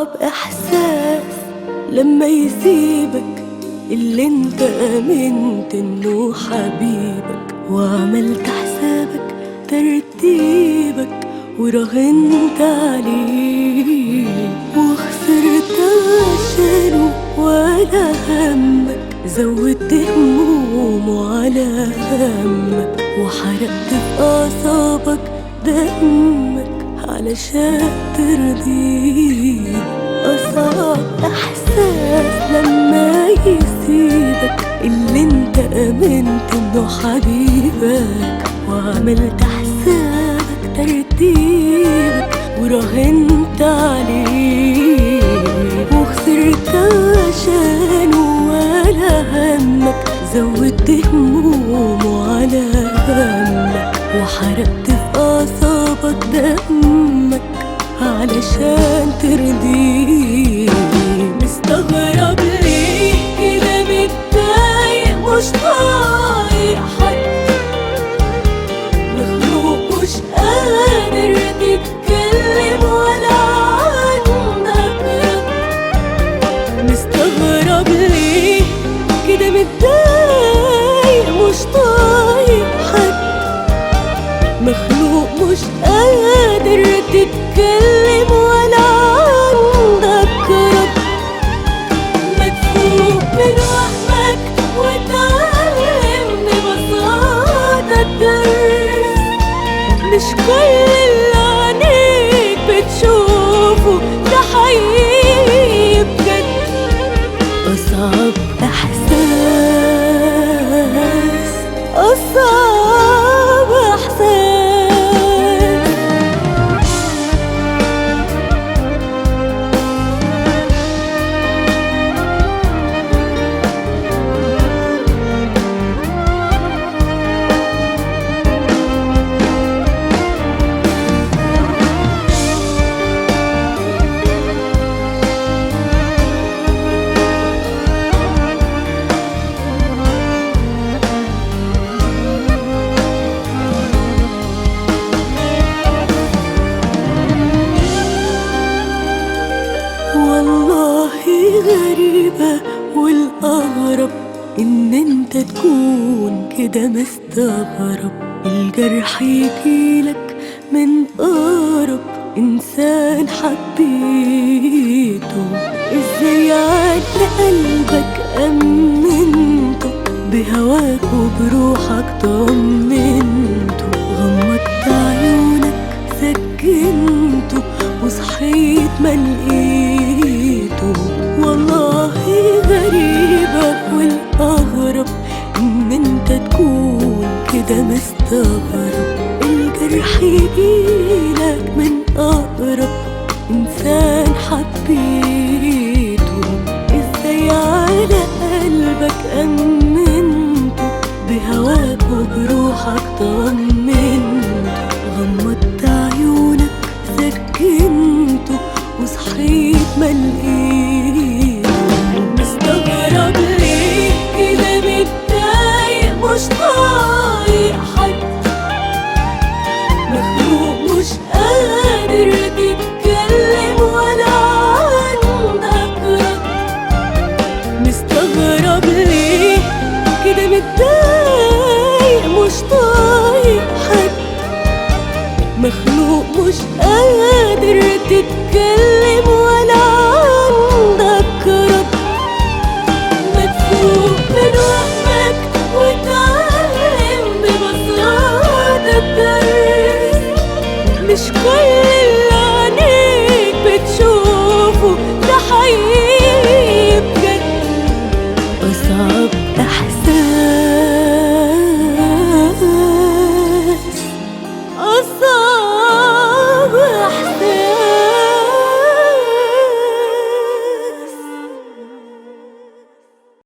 أصعب إحساس لما يسيبك اللي انت آمنت إنه حبيبك وعملت حسابك ترتيبك وراهنت عليه وخسرت عشانه ولا همك زودت همومه على همك وحرقت في أعصابك دمك علشان ترضيه أصعب إحساس لما يسيبك اللي انت آمنت إنه حبيبك وعملت حسابك ترتيبك وراهنت عليه وخسرت عشانه ولا همك زودت همومه على همك وحرقت في أعصابك دمك علشان ترضيه مستغرب ليه كده متضايق مش طايق حد مخلوق مش قادر تتكلم ولا عندك رد مستغرب ليه كده متضايق مش طايق حد مخلوق مش قادر تتكلم ولا عندك رد مدفوق من وهمك وتعلم ببساطة الدرس مش كل اللي عينيك بتشوفه ده حقيقي بجد أصعب إحساس أصعب إحساس والله غريبة والأغرب إن أنت تكون كده مستغرب الجرح يجيلك من أقرب إنسان حبيته إزاي على قلبك أمنته بهواك وبروحك طمنته غمضت عيونك سكنته وصحيت ما لقيته والله غريبة والأغرب إن أنت تكون كده مستغرب الجرح يجيلك من أقرب إنسان حبيته إزاي على قلبك أمنته بهواك وبروحك طمنته غمضت عيونك سكنته وصحيت ما لقيته مستغرب ليه كده متضايق مش طايق حد مخلوق مش قادر تتكلم ولا عندك رد مستغرب ليه كده متضايق مش طايق حد مخلوق مش قادر تتكلم